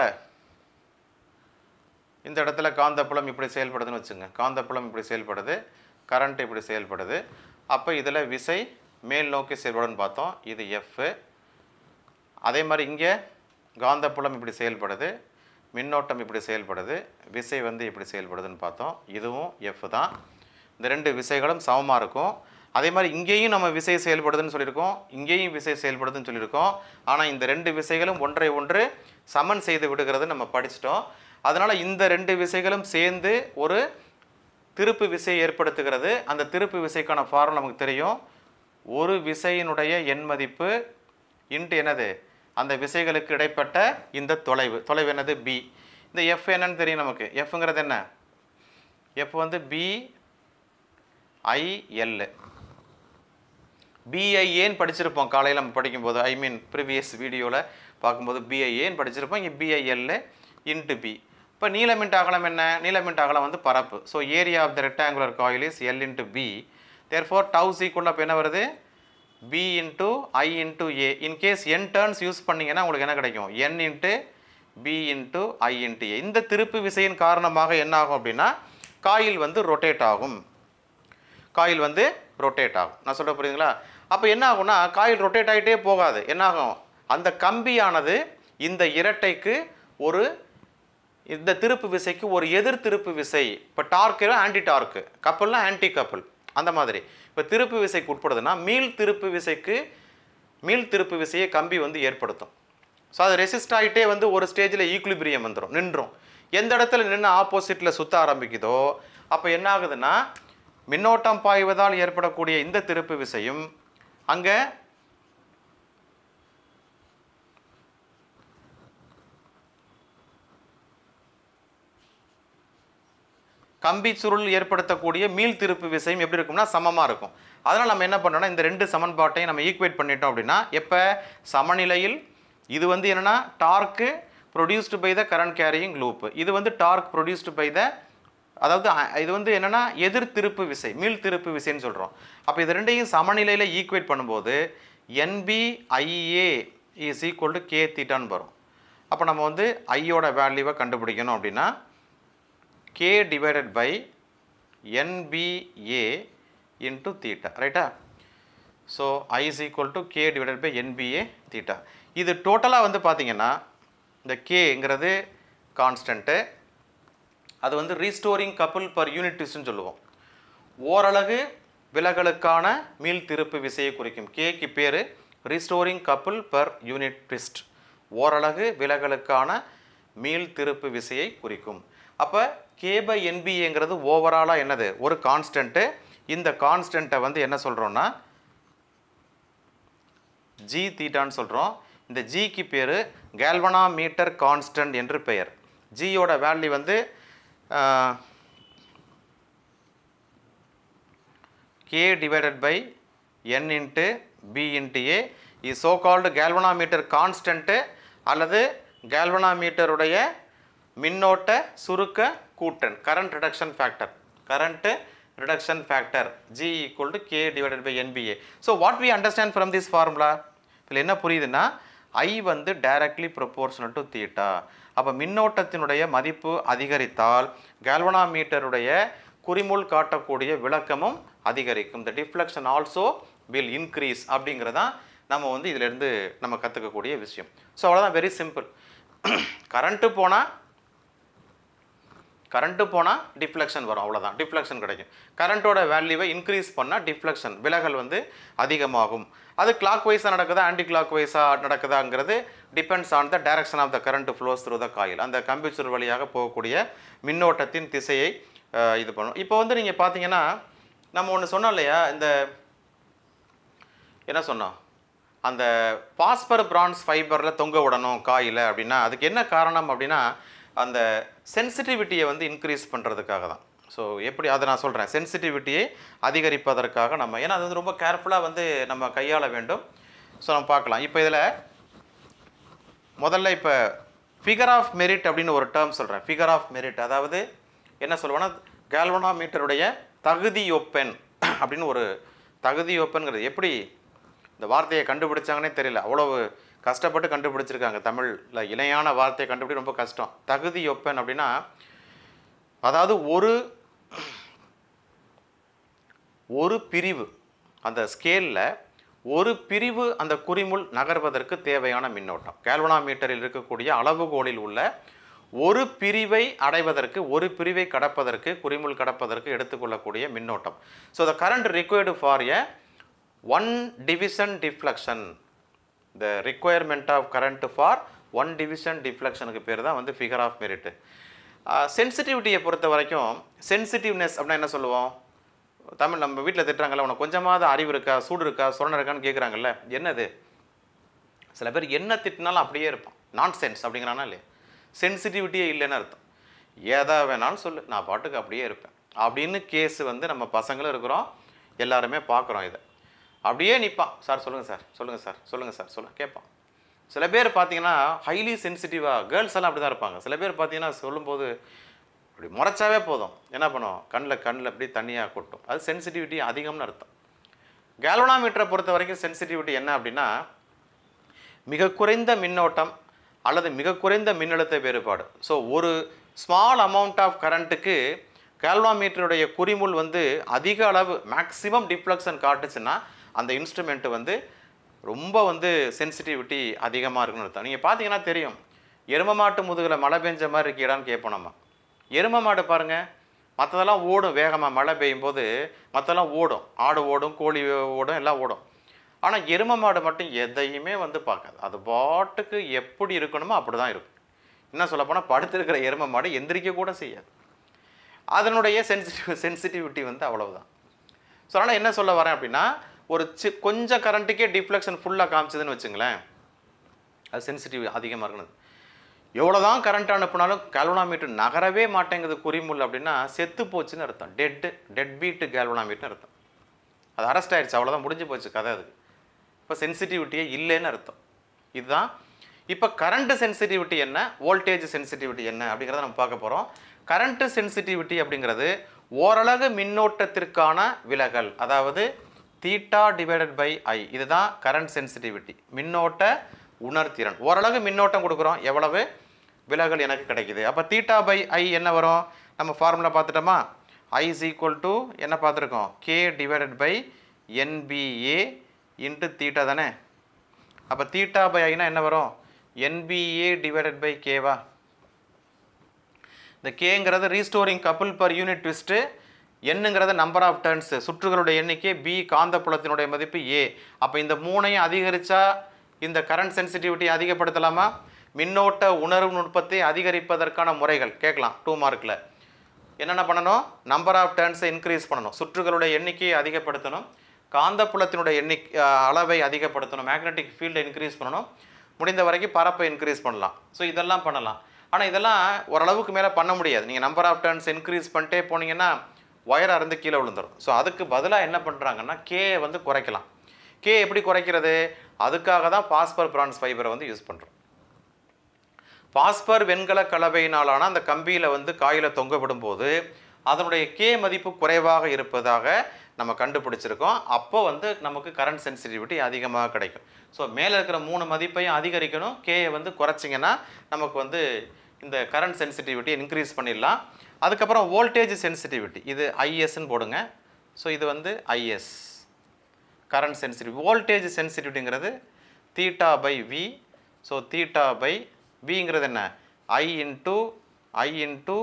இந்த இடத்துல காந்தப்புலம் இப்படி செயல்படுதுன்னு வச்சுங்க காந்தப்புலம் இப்படி செயல்படுது கரண்ட் இப்படி செயல்படுது அப்போ இதில் விசை மேல் நோக்கி செயல்படுன்னு பார்த்தோம் இது எஃப் அதே மாதிரி இங்கே காந்தப்புலம் இப்படி செயல்படுது மின்னோட்டம் இப்படி செயல்படுது விசை வந்து இப்படி செயல்படுதுன்னு பார்த்தோம் இதுவும் எஃப் தான் இந்த ரெண்டு விசைகளும் சமமாக இருக்கும் அதே மாதிரி இங்கேயும் நம்ம விசை செயல்படுதுன்னு சொல்லியிருக்கோம் இங்கேயும் விசை செயல்படுதுன்னு சொல்லியிருக்கோம் ஆனால் இந்த ரெண்டு விசைகளும் ஒன்றை ஒன்று சமன் செய்து விடுகிறது நம்ம படிச்சிட்டோம் அதனால் இந்த ரெண்டு விசைகளும் சேர்ந்து ஒரு திருப்பு விசை ஏற்படுத்துகிறது அந்த திருப்பு விசைக்கான ஃபார்முலா நமக்கு தெரியும் ஒரு விசையினுடைய எண் மதிப்பு இன்ட்டு என்னது அந்த விசைகளுக்கு இடைப்பட்ட இந்த தொலைவு தொலைவு என்னது பி இந்த எஃப் என்னன்னு தெரியும் நமக்கு எஃப்ங்கிறது என்ன எஃப் வந்து பி ஐஎல் பிஐஏன்னு படிச்சிருப்போம் காலையில் நம்ம படிக்கும்போது ஐ மீன் ப்ரீவியஸ் வீடியோவில் பார்க்கும்போது பிஐஏன்னு படிச்சிருப்போம் இங்கே பிஐஎல் இன்ட்டு பி இப்போ நீளமின்ட் அகலம் என்ன நீளமின்ட் அகலம் வந்து பரப்பு so area of the rectangular coil is L into B therefore டவு சீக்குள்ள அப்போ என்ன வருது B into I into A in case N turns use பண்ணிங்கன்னா உங்களுக்கு என்ன கிடைக்கும் N into B into I into A இந்த திருப்பு விசையின் காரணமாக என்ன ஆகும் அப்படின்னா காயில் வந்து ரொட்டேட் ஆகும் காயில் வந்து ரொட்டேட் ஆகும் நான் சொல்ல புரியுதுங்களா அப்போ என்ன ஆகும்னா காயில் ரொட்டேட் ஆகிட்டே போகாது என்ன ஆகும் அந்த கம்பியானது இந்த இரட்டைக்கு ஒரு இந்த திருப்பு விசைக்கு ஒரு எதிர் திருப்பு விசை இப்போ டார்க்கு ஆன்டி டார்க்கு கப்பல்னா ஆன்டி கப்பல் அந்த மாதிரி இப்போ திருப்பு விசைக்கு உட்படுதுன்னா மீள் திருப்பு விசைக்கு மீள் திருப்பு விசையை கம்பி வந்து ஏற்படுத்தும் ஸோ அது ரெசிஸ்ட் ஆகிட்டே வந்து ஒரு ஸ்டேஜில் ஈக்குலிபிரியம் வந்துடும் நின்றும் எந்த இடத்துல நின்று ஆப்போசிட்டில் சுற்ற ஆரம்பிக்குதோ அப்போ என்ன ஆகுதுன்னா மின்னோட்டம் பாய்வதால் ஏற்படக்கூடிய இந்த திருப்பு விசையும் அங்கே கம்பி சுருள் ஏற்படுத்தக்கூடிய மீள் திருப்பு விசையும் எப்படி இருக்கும்னா சமமாக இருக்கும் அதனால் நம்ம என்ன பண்ணோம்னா இந்த ரெண்டு சமன்பாட்டையும் நம்ம ஈக்குவேட் பண்ணிட்டோம் அப்படின்னா எப்போ சமநிலையில் இது வந்து என்னென்னா torque produced by the current carrying loop இது வந்து டார்க் ப்ரொடியூஸ்டு பை த அதாவது அ- இது வந்து என்னென்னா எதிர் திருப்பு விசை மீள் திருப்பு விசைன்னு சொல்கிறோம் அப்போ இது ரெண்டையும் சமநிலையில் ஈக்குவேட் பண்ணும்போது NB IA is equal to K தீட்டான்னு வரும் அப்போ நம்ம வந்து ஐயோட வேல்யூவை கண்டுபிடிக்கணும் அப்படின்னா k divided by NBA into theta ரைட்டா so I is equal to k divided by NBA theta இது டோட்டலாக வந்து பார்த்தீங்கன்னா இந்த கேங்கிறது கான்ஸ்டன்ட்டு அது வந்து ரீஸ்டோரிங் கப்புள் பர் யூனிட் ட்விஸ்ட்னு சொல்லுவோம் ஓரலகு விலகலுக்கான மீள் திருப்பு விசையை குறிக்கும் கேக்கு பேர் restoring couple per unit twist ஓரலகு விலகலுக்கான மீள் திருப்பு விசையை குறிக்கும் அப்போ கே பை என்பிங்கிறது ஓவராலாக என்னது ஒரு கான்ஸ்டன்ட்டு இந்த கான்ஸ்டன்ட்டை வந்து என்ன சொல்கிறோன்னா ஜி தீட்டான்னு சொல்கிறோம் இந்த ஜிக்கு பேர் கேல்வனா மீட்டர் கான்ஸ்டன்ட் என்று பெயர் ஜியோட வேல்யூ வந்து k divided by n into b into a is so called galvanometer constant அல்லது galvanometer-உடைய மின்னோட்ட சுருக்க கூட்டன் current reduction factor current reduction factor g equal to k divided by nba so what we understand from this formula இதில் என்ன புரியுதுன்னா ஐ வந்து directly proportional to theta அப்போ மின்னோட்டத்தினுடைய மதிப்பு அதிகரித்தால் கேல்வனாமீட்டருடைய குறிமுள் காட்டக்கூடிய விளக்கமும் அதிகரிக்கும் the deflection also will increase அப்படிங்கிறதான் நம்ம வந்து இதிலேருந்து நம்ம கற்றுக்கக்கூடிய விஷயம் ஸோ அவ்வளோதான் வெரி சிம்பிள் கரண்ட்டு போனால் கரண்ட்டு போனால் டிஃப்ளெக்ஷன் வரும் அவ்வளோதான் டிஃப்ளெக்ஷன் கிடைக்கும் கரண்ட்டோட வேல்யூவை இன்க்ரீஸ் பண்ணால் டிஃப்ளெக்ஷன் விலகல் வந்து அதிகமாகும் அது கிளாக் வைஸாக நடக்குதா ஆன்டி கிளாக் வைஸாக நடக்குதாங்கிறது depends on the direction of the current flows through the coil அந்த கம்ப்யூட்டர் வழியாக போகக்கூடிய மின்னோட்டத்தின் திசையை அஹ், இது பண்ணும் இப்போ வந்து நீங்கள் பார்த்தீங்கன்னா நம்ம ஒன்று சொன்னோம் இல்லையா இந்த என்ன சொன்னோம் அந்த பாஸ்பர் பிரான்ஸ் ஃபைபரில் தொங்க விடணும் காயில் அப்படின்னா அதுக்கு என்ன காரணம் அப்படின்னா அந்த சென்சிட்டிவிட்டியை வந்து இன்க்ரீஸ் பண்ணுறதுக்காக தான் ஸோ எப்படி அதை நான் சொல்கிறேன் சென்சிட்டிவிட்டியை அதிகரிப்பதற்காக நம்ம ஏன்னா அது வந்து ரொம்ப கேர்ஃபுல்லாக வந்து நம்ம கையாள வேண்டும் ஸோ நம்ம பார்க்கலாம் இப்போ இதில் முதல்ல இப்போ ஃபிகர் ஆஃப் மெரிட் அப்படின்னு ஒரு டேர்ம் சொல்கிறேன் ஃபிகர் ஆஃப் மெரிட் அதாவது என்ன சொல்லுவேன்னா கேல்வனாமீட்டருடைய தகுதியொப்பெண் அப்படின்னு ஒரு தகுதியொப்பெண்ங்கிறது எப்படி இந்த வார்த்தையை கண்டுபிடிச்சாங்கன்னே தெரியல அவ்வளவு கஷ்டப்பட்டு கண்டுபிடிச்சிருக்காங்க தமிழில் இணையான வார்த்தையை கண்டுபிடி ரொம்ப கஷ்டம் தகுதியொப்பெண் அப்படின்னா அதாவது ஒரு ஒரு பிரிவு அந்த ஸ்கேலில் ஒரு பிரிவு அந்த குறிமுள் நகர்வதற்கு தேவையான மின்னோட்டம் கேல்வனாமீட்டரில் இருக்கக்கூடிய அளவுகோலில் உள்ள ஒரு பிரிவை அடைவதற்கு ஒரு பிரிவை கடப்பதற்கு குறிமுள் கடப்பதற்கு எடுத்துக்கொள்ளக்கூடிய மின்னோட்டம் so the current required for a one division deflection the requirement of current for one division டிஃப்ளெக்ஷனுக்கு பேர் தான் வந்து ஃபிகர் ஆஃப் மெரிட்டு சென்சிட்டிவிட்டியை பொறுத்த வரைக்கும் சென்சிட்டிவ்னஸ் அப்படின்னா என்ன சொல்லுவோம் தமிழ் நம்ம வீட்டில் திட்டுறாங்கல்ல உனக்கு கொஞ்சமாவது அறிவு இருக்கா சூடு இருக்கா சொரணை இருக்கான்னு கேட்குறாங்கல்ல என்னது சில பேர் என்ன திட்டினாலும் அப்படியே இருப்பான் நான் சென்ஸ் அப்படிங்கிறானா இல்லையா சென்சிட்டிவிட்டியே இல்லைன்னு அர்த்தம் ஏதா வேணாலும் சொல்லு நான் பாட்டுக்கு அப்படியே இருப்பேன் அப்படின்னு கேஸ் வந்து நம்ம பசங்களும் இருக்கிறோம் எல்லாருமே பார்க்குறோம் இதை அப்படியே நிற்பான் சார் சொல்லுங்கள் சார் சொல்லுங்கள் சார் சொல்லுங்கள் சார் சொல்ல கேட்பான் சில பேர் பார்த்தீங்கன்னா ஹைலி சென்சிட்டிவாக கேர்ள்ஸ் எல்லாம் அப்படி தான் இருப்பாங்க சில பேர் பார்த்தீங்கன்னா சொல்லும்போது அப்படி முறைச்சாவே போதும் என்ன பண்ணும் கண்ணில் கண்ணில் அப்படி தண்ணியாக கொட்டும் அது சென்சிட்டிவிட்டி அதிகம்னு அர்த்தம் கேல்வனாமீட்டரை பொறுத்த வரைக்கும் சென்சிட்டிவிட்டி என்ன அப்படின்னா மிக குறைந்த மின்னோட்டம் அல்லது மிக குறைந்த மின்னழுத்த வேறுபாடு ஸோ ஒரு ஸ்மால் அமௌண்ட் ஆஃப் கரண்ட்டுக்கு கேல்வாமீட்டருடைய குறிமுள் வந்து அதிக அளவு மேக்ஸிமம் டிஃப்ளக்ஷன் காட்டுச்சுன்னா அந்த இன்ஸ்ட்ருமெண்ட் வந்து ரொம்ப வந்து சென்சிட்டிவிட்டி அதிகமாக இருக்குன்னு அர்த்தம் நீங்கள் பார்த்தீங்கன்னா தெரியும் எரும மாட்டு முதுகில் மழை பெஞ்ச மாதிரி இருக்கீடான்னு கேட்போம் நம்ம எரும மாடு பாருங்கள் மற்றதெல்லாம் ஓடும் வேகமாக மழை பெய்யும் போது மற்றெல்லாம் ஓடும் ஆடு ஓடும் கோழி ஓடும் எல்லாம் ஓடும் ஆனால் எரும மாடு மட்டும் எதையுமே வந்து பார்க்காது அது பாட்டுக்கு எப்படி இருக்கணுமோ அப்படி தான் இருக்கும் என்ன சொல்லப் போனால் படுத்திருக்கிற எரும மாடு எந்திரிக்க கூட செய்யாது அதனுடைய சென்சிட்டிவ் சென்சிட்டிவிட்டி வந்து அவ்வளவுதான் ஸோ அதனால் என்ன சொல்ல வரேன் அப்படின்னா ஒரு சி கொஞ்சம் கரண்ட்டுக்கே டிஃப்ளெக்ஷன் ஃபுல்லாக காமிச்சதுன்னு வச்சுங்களேன் அது சென்சிட்டிவ் அதிகமாக இருக்கணும் எவ்வளோ தான் கரண்ட் அனுப்புனாலும் கேல்வனாமீட்டர் நகரவே மாட்டேங்குது குறிமுள் அப்படின்னா செத்து போச்சுன்னு அர்த்தம் டெட்டு டெட் பீட்டு கேல்வனாமீட்டர்னு அர்த்தம் அது அரெஸ்ட் ஆயிடுச்சு அவ்வளோதான் முடிஞ்சு போச்சு கதை அதுக்கு இப்போ சென்சிட்டிவிட்டியே இல்லைன்னு அர்த்தம் இதுதான் இப்போ கரண்ட் சென்சிட்டிவிட்டி என்ன வோல்டேஜ் சென்சிட்டிவிட்டி என்ன அப்படிங்கிறத நம்ம பார்க்க போகிறோம் கரண்ட் சென்சிட்டிவிட்டி அப்படிங்கிறது ஓரளவு மின்னோட்டத்திற்கான விலகல் அதாவது தீட்டா டிவைடட் பை ஐ இதுதான் கரண்ட் சென்சிட்டிவிட்டி மின்னோட்ட உணர்திறன் ஓரளவு மின்னோட்டம் கொடுக்குறோம் எவ்வளவு விலகல் எனக்கு கிடைக்குது அப்போ தீட்டா பை ஐ என்ன வரும் நம்ம ஃபார்முலா பார்த்துட்டோமா ஐ இஸ் ஈக்குவல் டு என்ன பார்த்துருக்கோம் K divided by NBA into theta தானே அப்போ தீட்டா பை ஐனா என்ன வரும் என்பிஏ டிவைடட் பை கேவா இந்த கேங்கிறது restoring couple per unit twist என்னங்கிறது நம்பர் ஆஃப் டர்ன்ஸ் சுற்றுகளுடைய எண்ணிக்கை பி காந்தப்புலத்தினுடைய மதிப்பு ஏ அப்போ இந்த மூணையும் அதிகரித்தா இந்த கரண்ட் சென்சிட்டிவிட்டி அதிகப்படுத்தலாமா மின்னோட்ட உணர்வு நுட்பத்தை அதிகரிப்பதற்கான முறைகள் கேட்கலாம் டூ மார்க்கில் என்னென்ன பண்ணணும் நம்பர் ஆஃப் டர்ன்ஸை இன்க்ரீஸ் பண்ணணும் சுற்றுகளுடைய எண்ணிக்கையை அதிகப்படுத்தணும் காந்தப்புலத்தினுடைய எண்ணிக்கை அளவை அதிகப்படுத்தணும் மேக்னெட்டிக் ஃபீல்டை இன்க்ரீஸ் பண்ணணும் முடிந்த வரைக்கும் பரப்பை இன்க்ரீஸ் பண்ணலாம் ஸோ இதெல்லாம் பண்ணலாம் ஆனால் இதெல்லாம் ஓரளவுக்கு மேலே பண்ண முடியாது நீங்கள் நம்பர் ஆஃப் டர்ன்ஸ் இன்க்ரீஸ் பண்ணிட்டே போனீங்கன்னா ஒயர் அறுந்து கீழே விழுந்துரும் ஸோ அதுக்கு பதிலாக என்ன பண்ணுறாங்கன்னா கே வந்து குறைக்கலாம் கே எப்படி குறைக்கிறது அதுக்காக தான் பாஸ்பர் பிரான்ஸ் ஃபைபரை வந்து யூஸ் பண்ணுறோம் பாஸ்பர் வெண்கல கலவையினாலான அந்த கம்பியில் வந்து காயில் தொங்க விடும்போது அதனுடைய கே மதிப்பு குறைவாக இருப்பதாக நம்ம கண்டுபிடிச்சிருக்கோம் அப்போ வந்து நமக்கு கரண்ட் சென்சிட்டிவிட்டி அதிகமாக கிடைக்கும் ஸோ மேலே இருக்கிற மூணு மதிப்பையும் அதிகரிக்கணும் கேயை வந்து குறைச்சிங்கன்னா நமக்கு வந்து இந்த கரண்ட் சென்சிட்டிவிட்டி இன்க்ரீஸ் பண்ணிடலாம் அதுக்கப்புறம் வோல்டேஜ் சென்சிட்டிவிட்டி இது ஐஎஸ்ன்னு போடுங்க ஸோ இது வந்து ஐஎஸ் கரண்ட் சென்சிட்டிவ் வோல்டேஜ் சென்சிட்டிவிட்டிங்கிறது theta by V so theta by விங்கிறது என்ன ஐ இன்ட்டு ஐ இன்ட்டு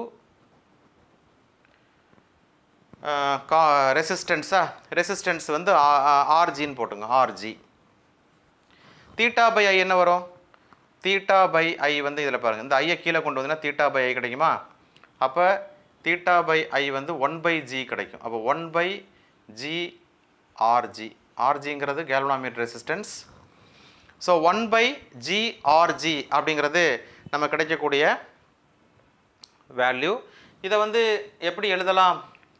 கா ரெசிஸ்டன்ஸா ரெசிஸ்டன்ஸ் வந்து ஆர்ஜின்னு போட்டுங்க ஆர்ஜி தீட்டா பை ஐ என்ன வரும் தீட்டா பை ஐ வந்து இதில் பாருங்கள் இந்த ஐயை கீழே கொண்டு வந்தீங்கன்னா தீட்டா பை ஐ கிடைக்குமா அப்போ தீட்டா பை ஐ வந்து ஒன் பை ஜி கிடைக்கும் அப்போ ஒன் பை ஜி ஆர்ஜி ஆர்ஜிங்கிறது galvanometer resistance so one by G RG அப்படிங்கிறது நம்ம கிடைக்கக்கூடிய வேல்யூ இதை வந்து எப்படி எழுதலாம்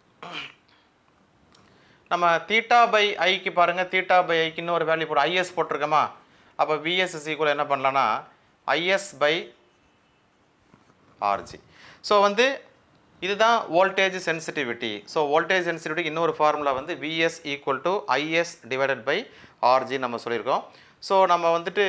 நம்ம தீட்டா பை ஐக்கு பாருங்கள் தீட்டா பை ஐக்கு இன்னொரு வேல்யூ போடு ஐஎஸ் போட்டிருக்கோமா அப்போ விஎஸ் இஸ் ஈக்குவல் என்ன பண்ணலான்னா ஐஎஸ் பை ஆர்ஜி ஸோ வந்து இதுதான் voltage sensitivity so voltage sensitivity இன்னொரு ஃபார்முலா வந்து VS equal to IS divided by RG நம்ம சொல்லியிருக்கோம் ஸோ நம்ம வந்துட்டு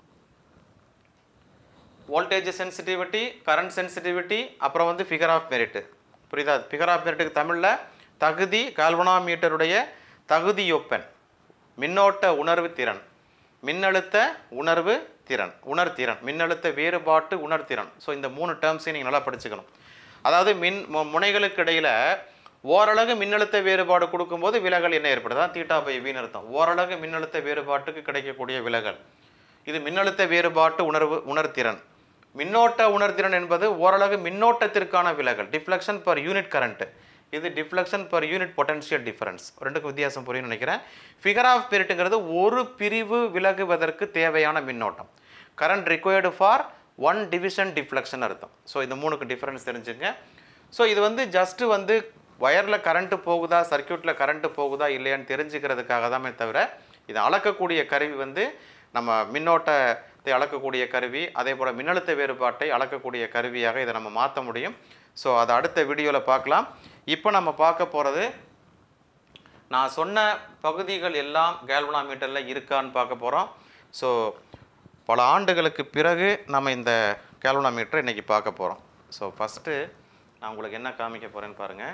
வோல்டேஜ் சென்சிட்டிவிட்டி கரண்ட் சென்சிட்டிவிட்டி அப்புறம் வந்து ஃபிகர் ஆஃப் மெரிட்டு புரியுதா ஃபிகர் ஆஃப் மெரிட்டுக்கு தமிழில் தகுதி கால்வனாமீட்டருடைய தகுதியொப்பன் மின்னோட்ட உணர்வு திறன் மின்னழுத்த உணர்வு திறன் உணர்திறன் மின்னழுத்த வேறுபாட்டு உணர்திறன் ஸோ இந்த மூணு டேர்ம்ஸையும் நீங்கள் நல்லா படிச்சுக்கணும் அதாவது மின் மு- முனைகளுக்கு இடையில் ஓரளவு மின்னழுத்த வேறுபாடு கொடுக்கும்போது விலகல் என்ன ஏற்படுது தான் தீட்டா பை வின்னு அர்த்தம் ஓரளவு மின்னழுத்த வேறுபாட்டுக்கு கிடைக்கக்கூடிய விலகல் இது மின்னழுத்த வேறுபாட்டு உணர்வு உணர்திறன் மின்னோட்ட உணர்திறன் என்பது ஓரளவு மின்னோட்டத்திற்கான விலகல் டிஃப்ளெக்ஷன் பர் யூனிட் கரண்ட் இது deflection per unit potential difference ரெண்டுக்கும் வித்தியாசம் புரியும்னு நினைக்கிறேன் ஃபிகர் ஆஃப் மெரிட்டுங்கிறது ஒரு பிரிவு விலகுவதற்கு தேவையான மின்னோட்டம் current required for one division deflection அர்த்தம் ஸோ இந்த மூணுக்கு டிஃபரன்ஸ் தெரிஞ்சுங்க ஸோ இது வந்து ஜஸ்ட்டு வந்து ஒயரில் கரண்ட்டு போகுதா சர்க்யூட்டில் கரண்ட்டு போகுதா இல்லையான்னு தெரிஞ்சுக்கிறதுக்காக தாமே தவிர இதை அளக்கக்கூடிய கருவி வந்து நம்ம மின்னோட்டத்தை அளக்கக்கூடிய கருவி அதே போல் மின்னழுத்த வேறுபாட்டை அளக்கக்கூடிய கருவியாக இதை நம்ம மாற்ற முடியும் ஸோ அதை அடுத்த வீடியோவில் பார்க்கலாம் இப்போ நம்ம பார்க்க போகிறது நான் சொன்ன பகுதிகள் எல்லாம் கேல்வனாமீட்டரில் இருக்கான்னு பார்க்க போகிறோம் ஸோ பல ஆண்டுகளுக்கு பிறகு நம்ம இந்த கேல்வனாமீட்டரை இன்றைக்கி பார்க்க போகிறோம் ஸோ ஃபஸ்ட்டு நான் உங்களுக்கு என்ன காமிக்க போகிறேன்னு பாருங்கள்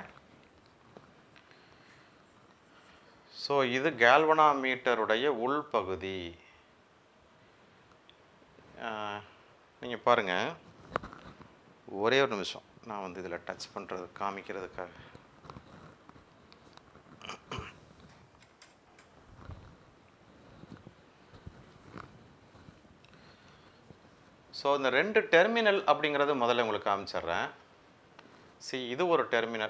ஸோ இது கேல்வனாமீட்டருடைய உள்பகுதி நீங்கள் பாருங்கள் ஒரே ஒரு நிமிஷம் நான் வந்து இதில் டச் பண்ணுறது காமிக்கிறதுக்காக ஸோ இந்த ரெண்டு டெர்மினல் அப்படிங்கிறது முதல்ல உங்களுக்கு காமிச்சிடுறேன் சி இது ஒரு டெர்மினல்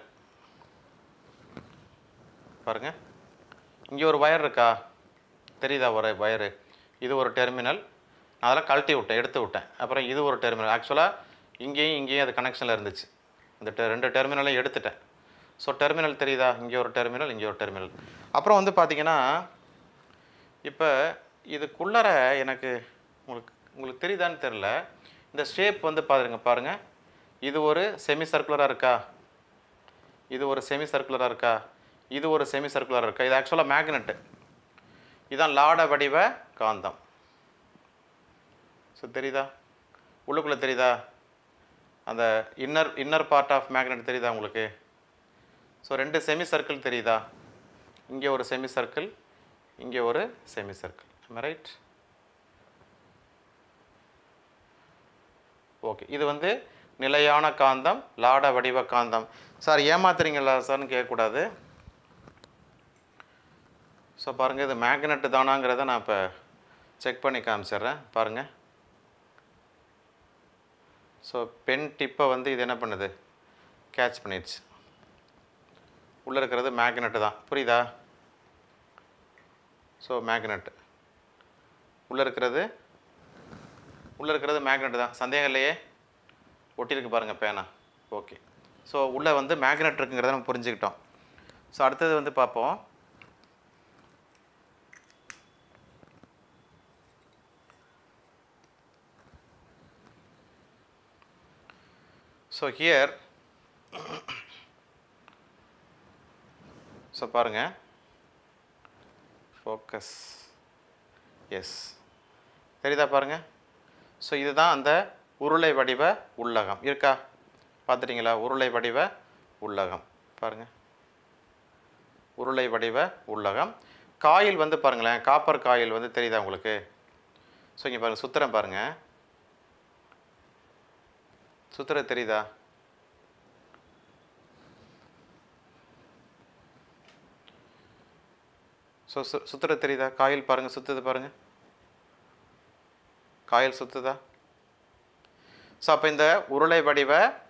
பாருங்க இங்கே ஒரு வயர் இருக்கா தெரியுதா ஒரு வயரு இது ஒரு டெர்மினல் நான் அதெல்லாம் கழட்டி விட்டேன் எடுத்து விட்டேன் அப்புறம் இது ஒரு டெர்மினல் ஆக்சுவலாக இங்கேயும் இங்கேயும் அது கனெக்ஷனில் இருந்துச்சு இந்த டெ ரெண்டு டெர்மினலையும் எடுத்துட்டேன் ஸோ டெர்மினல் தெரியுதா இங்கே ஒரு டெர்மினல் இங்கே ஒரு டெர்மினல் அப்புறம் வந்து பார்த்தீங்கன்னா இப்போ இதுக்குள்ளர எனக்கு உங்களுக்கு உங்களுக்கு தெரியுதான்னு தெரில இந்த ஷேப் வந்து பாருங்க பாருங்கள் இது ஒரு செமி சர்க்குலராக இருக்கா இது ஒரு செமி சர்க்குலராக இருக்கா இது ஒரு செமி சர்க்குலராக இருக்கா இது ஆக்சுவலாக மேக்னெட்டு இதுதான் லாட வடிவ காந்தம் ஸோ தெரியுதா உள்ளுக்குள்ளே தெரியுதா அந்த inner inner part of magnet தெரியுதா உங்களுக்கு ஸோ ரெண்டு செமி சர்க்கிள் தெரியுதா இங்கே ஒரு செமி சர்க்கிள் இங்கே ஒரு செமி சர்க்கிள் ரைட் ஓகே இது வந்து நிலையான காந்தம் லாட வடிவ காந்தம் சார் ஏமாத்துறீங்களா சார்னு கேட்கக்கூடாது ஸோ பாருங்கள் இது மேக்னெட்டு தானாங்கிறத நான் இப்போ செக் பண்ணி காமிச்சிடுறேன் பாருங்கள் ஸோ பென் டிப்பை வந்து இது என்ன பண்ணுது கேட்ச் பண்ணிடுச்சு உள்ளே இருக்கிறது மேக்னெட்டு தான் புரியுதா ஸோ மேக்னெட் உள்ளே இருக்கிறது உள்ளே இருக்கிறது மேக்னெட் தான் சந்தேகம் இல்லையே ஒட்டியிருக்கு பாருங்கள் பேனா ஓகே ஸோ உள்ளே வந்து மேக்னெட் இருக்குங்கிறத நம்ம புரிஞ்சுக்கிட்டோம் ஸோ அடுத்தது வந்து பார்ப்போம் ஸோ ஹியர் ஸோ பாருங்கள் ஃபோக்கஸ் எஸ் தெரியுதா பாருங்க ஸோ இதுதான் அந்த உருளை வடிவ உள்ளகம் இருக்கா பார்த்துட்டீங்களா உருளை வடிவ உள்ளகம் பாருங்க உருளை வடிவ உள்ளகம் காயில் வந்து பாருங்களேன் காப்பர் காயில் வந்து தெரியுதா உங்களுக்கு ஸோ இங்கே பாருங்கள் சுத்திரம் பாருங்கள் சுத்திர தெரியுதா ஸோ சு சுத்துற தெரியுதா காயில் பாருங்க சுத்துது பாருங்க காயில் சுத்துதா ஸோ அப்போ இந்த உருளை வடிவ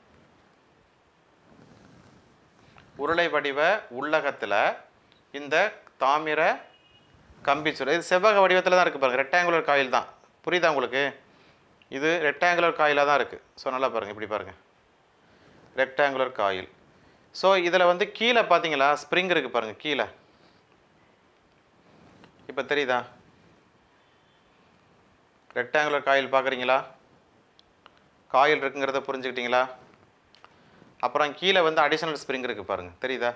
உருளை வடிவ உள்ளகத்தில் இந்த தாமிர கம்பி சுருள் இது செவ்வக வடிவத்தில் தான் இருக்குது பாருங்க ரெக்டாங்குலர் காயில் தான் புரியுதா உங்களுக்கு இது ரெக்டாங்குலர் காயிலாக தான் இருக்குது ஸோ நல்லா பாருங்கள் இப்படி பாருங்கள் ரெக்டாங்குலர் காயில் ஸோ இதில் வந்து கீழே பார்த்தீங்களா ஸ்ப்ரிங் இருக்குது பாருங்கள் கீழே இப்போ தெரியுதா ரெக்டாங்குலர் காயில் பார்க்குறீங்களா காயில் இருக்குங்கிறத புரிஞ்சுக்கிட்டீங்களா அப்புறம் கீழே வந்து அடிஷனல் ஸ்ப்ரிங் இருக்குது பாருங்கள் தெரியுதா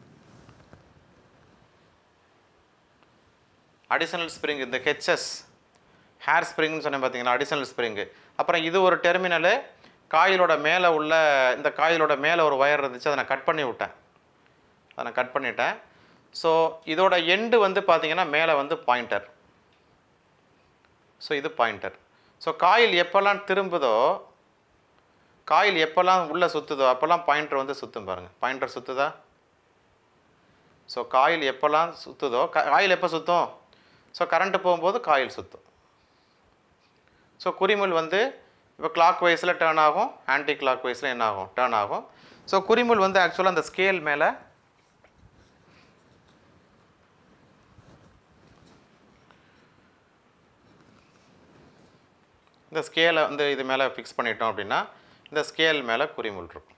அடிஷனல் ஸ்ப்ரிங் இந்த ஹெச்எஸ் ஹேர் ஸ்ப்ரிங்னு சொன்னேன் பார்த்தீங்களா அடிஷனல் ஸ்ப்ரிங்கு அப்புறம் இது ஒரு டெர்மினலு காயிலோட மேலே உள்ள இந்த காயிலோட மேலே ஒரு ஒயர் இருந்துச்சு அதை நான் கட் பண்ணி விட்டேன் அதை நான் கட் பண்ணிட்டேன் ஸோ இதோட எண்டு வந்து பார்த்தீங்கன்னா மேலே வந்து பாயிண்டர் ஸோ இது பாயிண்டர் ஸோ காயில் எப்போல்லாம் திரும்புதோ காயில் எப்போல்லாம் உள்ளே சுற்றுதோ அப்போல்லாம் பாயிண்டர் வந்து சுற்றும் பாருங்கள் பாயிண்டர் சுற்றுதா ஸோ காயில் எப்போல்லாம் சுற்றுதோ காயில் எப்போ சுற்றும் ஸோ கரண்ட்டு போகும்போது காயில் சுற்றும் ஸோ குறிமுள் வந்து இப்போ கிளாக் வைஸில் டேர்ன் ஆகும் ஆன்டி கிளாக் வைஸில் என்ன ஆகும் டேர்ன் ஆகும் ஸோ குறிமுள் வந்து ஆக்சுவலாக அந்த ஸ்கேல் மேலே இந்த ஸ்கேலை வந்து இது மேலே ஃபிக்ஸ் பண்ணிட்டோம் அப்படின்னா இந்த ஸ்கேல் மேலே குறிமுள் இருக்கும்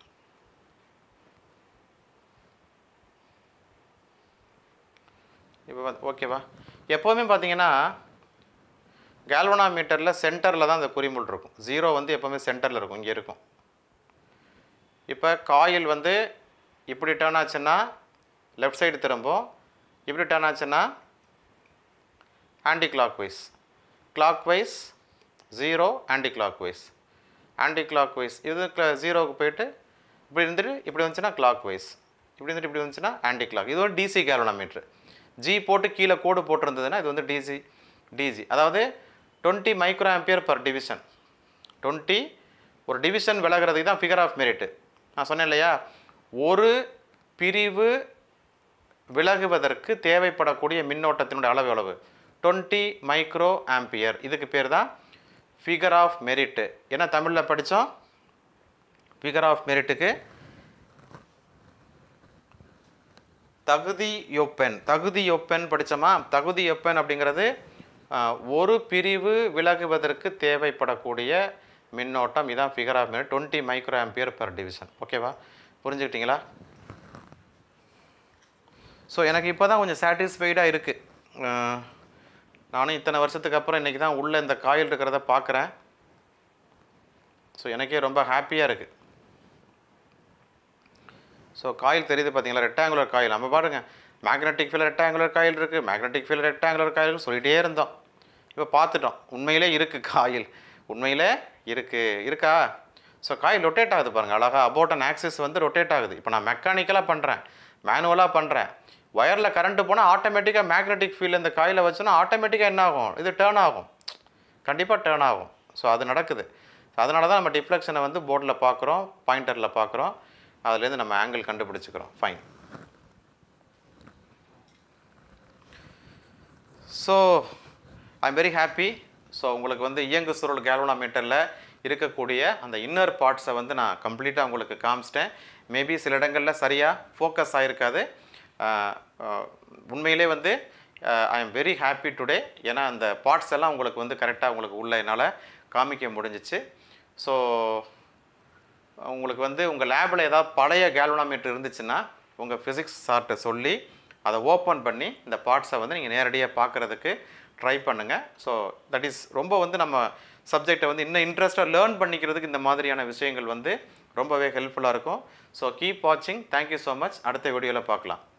இப்போ வந்து ஓகேவா எப்போவுமே பார்த்தீங்கன்னா கேல்வனாமீட்டரில் சென்டரில் தான் அந்த குறிமுள் இருக்கும் ஜீரோ வந்து எப்போவுமே சென்டரில் இருக்கும் இங்கே இருக்கும் இப்போ காயில் வந்து இப்படி டேர்ன் ஆச்சுன்னா லெஃப்ட் சைடு திரும்பும் இப்படி டேர்ன் ஆச்சுன்னா anticlockwise clockwise zero clock wise anti anticlockwise இது ஜீரோவுக்கு போயிட்டு இப்படி இருந்துட்டு இப்படி வந்துச்சுன்னா கிளாக் வைஸ் இப்படி இருந்துட்டு இப்படி வந்துச்சுன்னா ஆன்டி கிளாக் இது ஒரு டிசி கேலோனோமீட்ரு ஜி போட்டு கீழே கோடு போட்டிருந்ததுன்னா இது வந்து டிசி டிஜி அதாவது twenty micro ampere per division twenty ஒரு டிவிஷன் விலகிறதுக்கு தான் ஃபிகர் ஆஃப் மெரிட்டு நான் சொன்னேன் இல்லையா ஒரு பிரிவு விலகுவதற்கு தேவைப்படக்கூடிய மின்னோட்டத்தினுடைய அளவு எவ்வளவு டுவெண்ட்டி மைக்ரோ ஆம்பியர் இதுக்கு பேர் தான் ஃபிகர் ஆஃப் மெரிட்டு என்ன தமிழில் படித்தோம் ஃபிகர் ஆஃப் மெரிட்டுக்கு தகுதி ஒப்பெண் தகுதி ஒப்பெண் படித்தோமா தகுதி ஒப்பெண் அப்படிங்கிறது ஆஹ், ஒரு பிரிவு விலகுவதற்கு தேவைப்படக்கூடிய மின்னோட்டம் இதான் figure of merit twenty micro ampere per division ஓகேவா புரிஞ்சுக்கிட்டீங்களா ஸோ எனக்கு இப்போ தான் கொஞ்சம் சாட்டிஸ்ஃபைடாக இருக்குது நானும் இத்தனை வருஷத்துக்கு அப்புறம் இன்றைக்கி தான் உள்ளே இந்த காயில் இருக்கிறத பார்க்குறேன் ஸோ எனக்கே ரொம்ப ஹாப்பியாக இருக்குது ஸோ காயில் தெரியுது பார்த்தீங்களா ரெக்டாங்குலர் காயில் நம்ம பாருங்க மேக்னெட்டிக் ஃபீல்ட் ரெக்டாங்குலர் காயில் இருக்குது மேக்னெட்டிக் ஃபீல்ட் ரெக்டாங்குலர் காயில் சொல்லிகிட்டே இருந்தோம் இப்போ பார்த்துட்டோம் உண்மையிலே இருக்குது காயில் உண்மையிலே இருக்குது இருக்கா ஸோ காயில் ரொட்டேட் ஆகுது பாருங்கள் அழகாக அபோட் அன் ஆக்சிஸ் வந்து ரொட்டேட் ஆகுது இப்போ நான் மெக்கானிக்கலாக பண்ணுறேன் மேனுவலாக பண்ணுறேன் ஒயரில் கரண்ட்டு போனால் ஆட்டோமேட்டிக்காக மேக்னெட்டிக் ஃபீல்டு இந்த காயில் வச்சோன்னா ஆட்டோமேட்டிக்காக என்ன ஆகும் இது டேர்ன் ஆகும் கண்டிப்பாக டேர்ன் ஆகும் ஸோ அது நடக்குது அதனால தான் நம்ம டிஃப்ளெக்ஷனை வந்து போர்டில் பார்க்குறோம் பாயிண்டரில் பார்க்குறோம் அதுலேருந்து நம்ம ஆங்கிள் கண்டுபிடிச்சிக்கிறோம் fine so I'm very happy so உங்களுக்கு வந்து இயங்கு சுருள் கேல்வனாமீட்டரில் இருக்கக்கூடிய அந்த இன்னர் பார்ட்ஸை வந்து நான் கம்ப்ளீட்டாக உங்களுக்கு காமிச்சிட்டேன் மேபி சில இடங்களில் சரியாக ஃபோக்கஸ் ஆகிருக்காது ஆஹ், ஆஹ், உண்மையிலே வந்து I am very happy today ஏன்னா அந்த பார்ட்ஸ் எல்லாம் உங்களுக்கு வந்து கரெக்டாக உங்களுக்கு உள்ள என்னால் காமிக்க முடிஞ்சிச்சு ஸோ உங்களுக்கு வந்து உங்கள் லேபில் ஏதாவது பழைய கேல்வனாமீட்டர் இருந்துச்சுன்னா உங்கள் ஃபிசிக்ஸ் சார்ட்டை சொல்லி அதை ஓப்பன் பண்ணி இந்த பார்ட்ஸை வந்து நீங்கள் நேரடியாக பார்க்குறதுக்கு ட்ரை பண்ணுங்கள் ஸோ தட் இஸ் ரொம்ப வந்து நம்ம சப்ஜெக்டை வந்து இன்னும் இன்ட்ரெஸ்ட்டாக லேர்ன் பண்ணிக்கிறதுக்கு இந்த மாதிரியான விஷயங்கள் வந்து ரொம்பவே ஹெல்ப்ஃபுல்லாக இருக்கும் ஸோ கீப் வாட்சிங் தேங்க்யூ ஸோ மச் அடுத்த வீடியோவில் பார்க்கலாம்